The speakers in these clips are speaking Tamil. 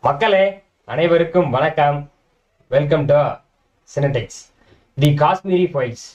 மக்களே அனைவருக்கும் வணக்கம் welcome to Cinetex the Kashmiri files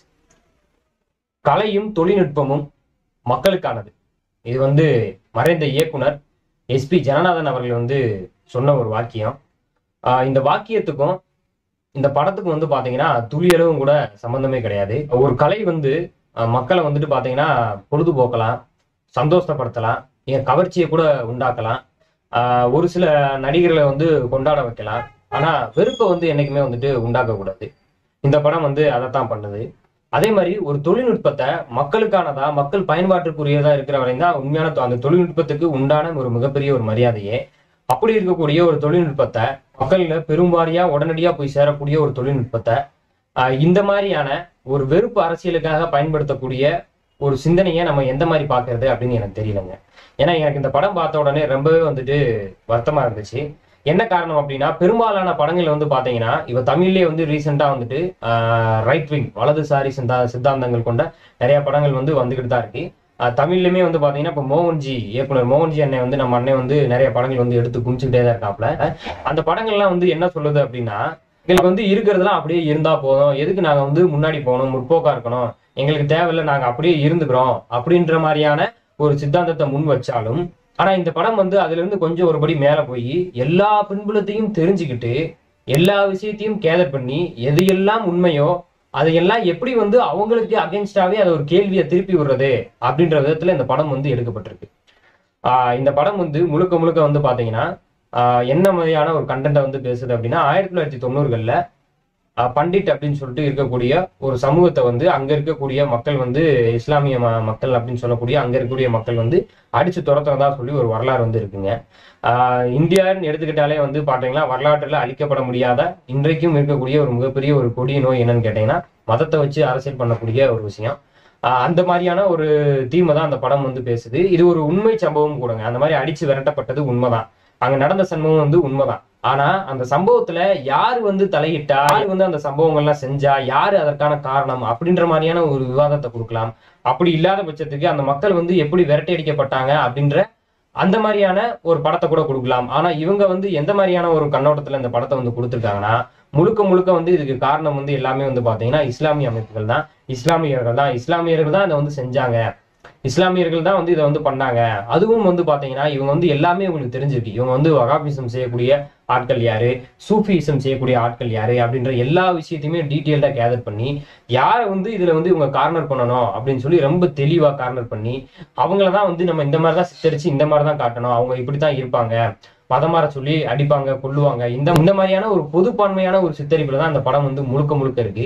கலையும் தொழில்நுட்பமும் மக்களுக்கானது இது வந்து மறைந்த இயக்குனர் எஸ்பி ஜனநாதன் அவர்கள் வந்து சொன்ன ஒரு வாக்கியம் ஆஹ் இந்த வாக்கியத்துக்கும் இந்த படத்துக்கும் வந்து பாத்தீங்கன்னா துளியளவும் கூட சம்பந்தமே கிடையாது ஒரு கலை வந்து ஆஹ் மக்களை வந்துட்டு பாத்தீங்கன்னா பொழுதுபோக்கலாம் சந்தோஷப்படுத்தலாம் ஏன் கவர்ச்சியை கூட உண்டாக்கலாம் ஆஹ் ஒரு சில நடிகர்களை வந்து கொண்டாட வைக்கலாம் ஆனா வெறுப்பை வந்து என்னைக்குமே வந்துட்டு உண்டாக்க கூடாது இந்த படம் வந்து அதைத்தான் பண்ணுது அதே மாதிரி ஒரு தொழில்நுட்பத்தை மக்களுக்கானதா மக்கள் பயன்பாட்டுக்குரியதா இருக்கிற வரையும் தான் உண்மையான தொ- அந்த தொழில்நுட்பத்துக்கு உண்டான ஒரு மிகப்பெரிய ஒரு மரியாதையே அப்படி இருக்கக்கூடிய ஒரு தொழில்நுட்பத்தை மக்கள்ல பெரும்பாரியா உடனடியா போய் சேரக்கூடிய ஒரு தொழில்நுட்பத்தை ஆஹ் இந்த மாதிரியான ஒரு வெறுப்பு அரசியலுக்காக பயன்படுத்தக்கூடிய ஒரு சிந்தனையை நம்ம எந்த மாதிரி பாக்குறது அப்படின்னு எனக்கு தெரியலங்க ஏன்னா எனக்கு இந்த படம் பார்த்த உடனே ரொம்பவே வந்துட்டு வருத்தமா இருந்துச்சு என்ன காரணம் அப்படின்னா பெரும்பாலான படங்கள் வந்து பாத்தீங்கன்னா இவ தமிழ்லயே வந்து ரீசெண்டா வந்துட்டு ரைட் விங் வலதுசாரி சிந்தா சித்தாந்தங்கள் கொண்ட நிறைய படங்கள் வந்து வந்துகிட்டு தான் இருக்கு ஆஹ் தமிழ்லயுமே வந்து பாத்தீங்கன்னா இப்போ மோகன்ஜி இயக்குனர் மோகன்ஜி அண்ணன் வந்து நம்ம அண்ணன் வந்து நிறைய படங்கள் வந்து எடுத்து குமிச்சுக்கிட்டே தான் இருக்காப்ல அந்த படங்கள்லாம் வந்து என்ன சொல்லுது அப்படின்னா எங்களுக்கு வந்து இருக்கிறதெல்லாம் அப்படியே இருந்தா போதும் எதுக்கு நாங்க வந்து முன்னாடி போகணும் முற்போக்கா இருக்கணும் எங்களுக்கு தேவையில்லை நாங்க அப்படியே இருந்துக்கிறோம் அப்படின்ற மாதிரியான ஒரு சித்தாந்தத்தை முன் வச்சாலும் ஆனா இந்த படம் வந்து அதுல இருந்து கொஞ்சம் ஒருபடி மேல போய் எல்லா பின்புலத்தையும் தெரிஞ்சுக்கிட்டு எல்லா விஷயத்தையும் கேதர் பண்ணி எது எல்லாம் உண்மையோ அதையெல்லாம் எப்படி வந்து அவங்களுக்கு அகேன்ஸ்டாவே அதை ஒரு கேள்வியை திருப்பி விடுறது அப்படின்ற விதத்துல இந்த படம் வந்து எடுக்கப்பட்டிருக்கு ஆஹ் இந்த படம் வந்து முழுக்க முழுக்க வந்து பாத்தீங்கன்னா ஆஹ் என்ன மாதிரியான ஒரு கண்டென்ட்டை வந்து பேசுது அப்படின்னா ஆயிரத்தி தொள்ளாயிரத்தி தொண்ணூறுகள்ல ஆஹ் பண்டிட் அப்படின்னு சொல்லிட்டு இருக்கக்கூடிய ஒரு சமூகத்தை வந்து அங்க இருக்கக்கூடிய மக்கள் வந்து இஸ்லாமிய ம- மக்கள் அப்படின்னு சொல்லக்கூடிய அங்க இருக்கக்கூடிய மக்கள் வந்து அடிச்சு துரத்துறதா சொல்லி ஒரு வரலாறு வந்து இருக்குங்க ஆஹ் இந்தியான்னு எடுத்துக்கிட்டாலே வந்து பாத்தீங்கன்னா வரலாற்றுல அழிக்கப்பட முடியாத இன்றைக்கும் இருக்கக்கூடிய ஒரு மிகப்பெரிய ஒரு கொடிய நோய் என்னன்னு கேட்டீங்கன்னா மதத்தை வச்சு அரசியல் பண்ணக்கூடிய ஒரு விஷயம் ஆஹ் அந்த மாதிரியான ஒரு தீமை தான் அந்த படம் வந்து பேசுது இது ஒரு உண்மை சம்பவம் கூடங்க அந்த மாதிரி அடிச்சு விரட்டப்பட்டது உண்மைதான் அங்க நடந்த சம்பவம் வந்து உண்மைதான் ஆனா அந்த சம்பவத்துல யாரு வந்து தலையிட்டா யாரு வந்து அந்த சம்பவங்கள்லாம் செஞ்சா யாரு அதற்கான காரணம் அப்படின்ற மாதிரியான ஒரு விவாதத்தை கொடுக்கலாம் அப்படி இல்லாத பட்சத்துக்கு அந்த மக்கள் வந்து எப்படி விரட்டி அடிக்கப்பட்டாங்க அப்படின்ற அந்த மாதிரியான ஒரு படத்தை கூட கொடுக்கலாம் ஆனா இவங்க வந்து எந்த மாதிரியான ஒரு கண்ணோட்டத்துல இந்த படத்தை வந்து கொடுத்துருக்காங்கன்னா முழுக்க முழுக்க வந்து இதுக்கு காரணம் வந்து எல்லாமே வந்து பாத்தீங்கன்னா இஸ்லாமிய அமைப்புகள் தான் இஸ்லாமியர்கள் தான் இஸ்லாமியர்கள் தான் இதை வந்து செஞ்சாங்க இஸ்லாமியர்கள் தான் வந்து இதை வந்து பண்ணாங்க அதுவும் வந்து பாத்தீங்கன்னா இவங்க வந்து எல்லாமே உங்களுக்கு தெரிஞ்சிருக்கு இவங்க வந்து வகாபிசம் செய்யக்கூடிய ஆட்கள் யாரு சூஃபிசம் செய்யக்கூடிய ஆட்கள் யாரு அப்படின்ற எல்லா விஷயத்தையுமே டீட்டெயில்டா கேதர் பண்ணி யாரை வந்து இதுல வந்து இவங்க கார்னர் பண்ணணும் அப்படின்னு சொல்லி ரொம்ப தெளிவா கார்னர் பண்ணி அவங்கள தான் வந்து நம்ம இந்த மாதிரி தான் சித்தரிச்சு இந்த மாதிரி தான் காட்டணும் அவங்க இப்படித்தான் இருப்பாங்க மதமாற சொல்லி அடிப்பாங்க கொல்லுவாங்க இந்த இந்த மாதிரியான ஒரு பொதுப்பான்மையான ஒரு சித்தரிப்புல தான் அந்த படம் வந்து முழுக்க முழுக்க இருக்கு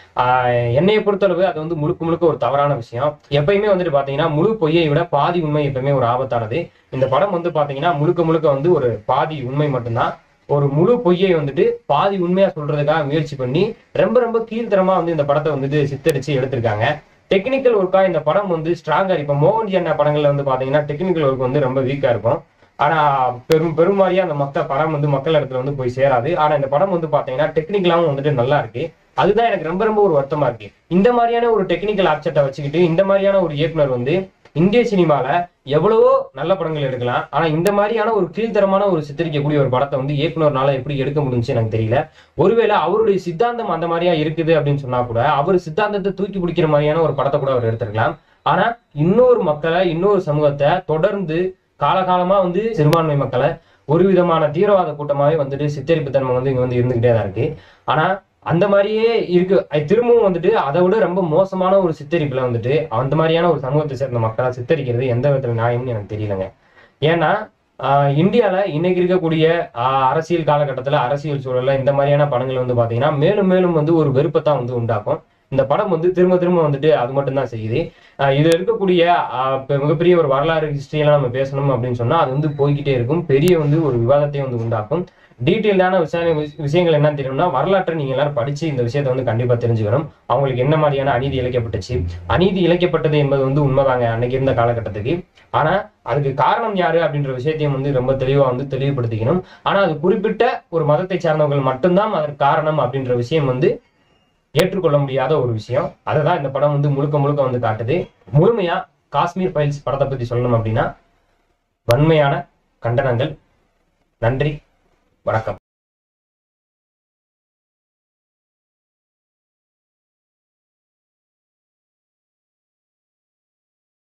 ஆஹ் என்னைய பொறுத்தளவு அது வந்து முழுக்க முழுக்க ஒரு தவறான விஷயம் எப்பயுமே வந்துட்டு பாத்தீங்கன்னா முழு பொய்யை விட பாதி உண்மை எப்பயுமே ஒரு ஆபத்தானது இந்த படம் வந்து பாத்தீங்கன்னா முழுக்க முழுக்க வந்து ஒரு பாதி உண்மை மட்டும்தான் ஒரு முழு பொய்யை வந்துட்டு பாதி உண்மையா சொல்றதுக்காக முயற்சி பண்ணி ரொம்ப ரொம்ப கீழ்த்தரமா வந்து இந்த படத்தை வந்துட்டு சித்தரிச்சு எடுத்திருக்காங்க டெக்னிக்கல் ஒர்க்கா இந்த படம் வந்து ஸ்ட்ராங்கா இப்ப மோகன்ஜி அண்ணா படங்கள்ல வந்து பாத்தீங்கன்னா டெக்னிக்கல் ஒர்க் வந்து ரொம்ப வீக்கா இருக்கும் ஆனா பெரும் பெருமாறியா அந்த மக்கள் படம் வந்து மக்கள் இடத்துல வந்து போய் சேராது ஆனா இந்த படம் வந்து பாத்தீங்கன்னா டெக்னிக்கலாவும் வந்துட்டு நல்லா இருக்கு அதுதான் எனக்கு ரொம்ப ரொம்ப ஒரு வருத்தமா இருக்கு இந்த மாதிரியான ஒரு டெக்னிக்கல் ஆப்செட்டை வச்சுக்கிட்டு இந்த மாதிரியான ஒரு இயக்குனர் வந்து இந்திய சினிமால எவ்வளவோ நல்ல படங்கள் எடுக்கலாம் ஆனா இந்த மாதிரியான ஒரு கீழ்த்தரமான ஒரு சித்தரிக்கக்கூடிய ஒரு படத்தை வந்து இயக்குனர்னால எப்படி எடுக்க முடிஞ்சுச்சு எனக்கு தெரியல ஒருவேளை அவருடைய சித்தாந்தம் அந்த மாதிரியா இருக்குது அப்படின்னு சொன்னா கூட அவர் சித்தாந்தத்தை தூக்கி பிடிக்கிற மாதிரியான ஒரு படத்தை கூட அவர் எடுத்திருக்கலாம் ஆனா இன்னொரு மக்களை இன்னொரு சமூகத்தை தொடர்ந்து காலகாலமா வந்து சிறுபான்மை மக்களை ஒரு விதமான தீவிரவாத கூட்டமாவே வந்துட்டு சித்தரிப்பு தன்மை வந்து இங்க வந்து இருந்துகிட்டே தான் இருக்கு ஆனா அந்த மாதிரியே இருக்கு அது திரும்பவும் வந்துட்டு அதை விட ரொம்ப மோசமான ஒரு சித்தரிப்புல வந்துட்டு அந்த மாதிரியான ஒரு சமூகத்தை சேர்ந்த மக்களை சித்தரிக்கிறது எந்த விதத்துல நியாயம்னு எனக்கு தெரியலங்க ஏன்னா ஆஹ் இந்தியால இன்னைக்கு இருக்கக்கூடிய ஆஹ் அரசியல் காலகட்டத்துல அரசியல் சூழல்ல இந்த மாதிரியான படங்கள் வந்து பாத்தீங்கன்னா மேலும் மேலும் வந்து ஒரு வெறுப்பை தான் வந்து உண்டாக்கும் இந்த படம் வந்து திரும்ப திரும்ப வந்துட்டு அது மட்டும் தான் செய்யுது ஆஹ் இதுல இருக்கக்கூடிய ஆஹ் இப்ப மிகப்பெரிய ஒரு வரலாறு ஹிஸ்டரி எல்லாம் நம்ம பேசணும் அப்படின்னு சொன்னா அது வந்து போய்கிட்டே இருக்கும் பெரிய வந்து ஒரு விவாதத்தை வந்து உண்டாக்கும் டீட்டெயில்டான விஷய விஷயங்கள் என்னன்னு தெரியும்னா வரலாற்றை நீங்க எல்லாரும் படிச்சு இந்த விஷயத்தை வந்து கண்டிப்பா தெரிஞ்சுக்கணும் அவங்களுக்கு என்ன மாதிரியான அநீதி இழைக்கப்பட்டுச்சு அநீதி இழைக்கப்பட்டது என்பது வந்து உண்மைதாங்க அன்னைக்கு இருந்த காலகட்டத்துக்கு ஆனா அதுக்கு காரணம் யாரு அப்படின்ற விஷயத்தையும் வந்து ரொம்ப தெளிவா வந்து தெளிவுபடுத்திக்கணும் ஆனா அது குறிப்பிட்ட ஒரு மதத்தை சார்ந்தவர்கள் மட்டும்தான் அதற்கு காரணம் அப்படின்ற விஷயம் வந்து ஏற்றுக்கொள்ள முடியாத ஒரு விஷயம் அதை தான் இந்த படம் வந்து முழுக்க முழுக்க வந்து காட்டுது முழுமையா காஷ்மீர் ஃபைல்ஸ் படத்தை பத்தி சொல்லணும் அப்படின்னா வன்மையான கண்டனங்கள் நன்றி வணக்கம்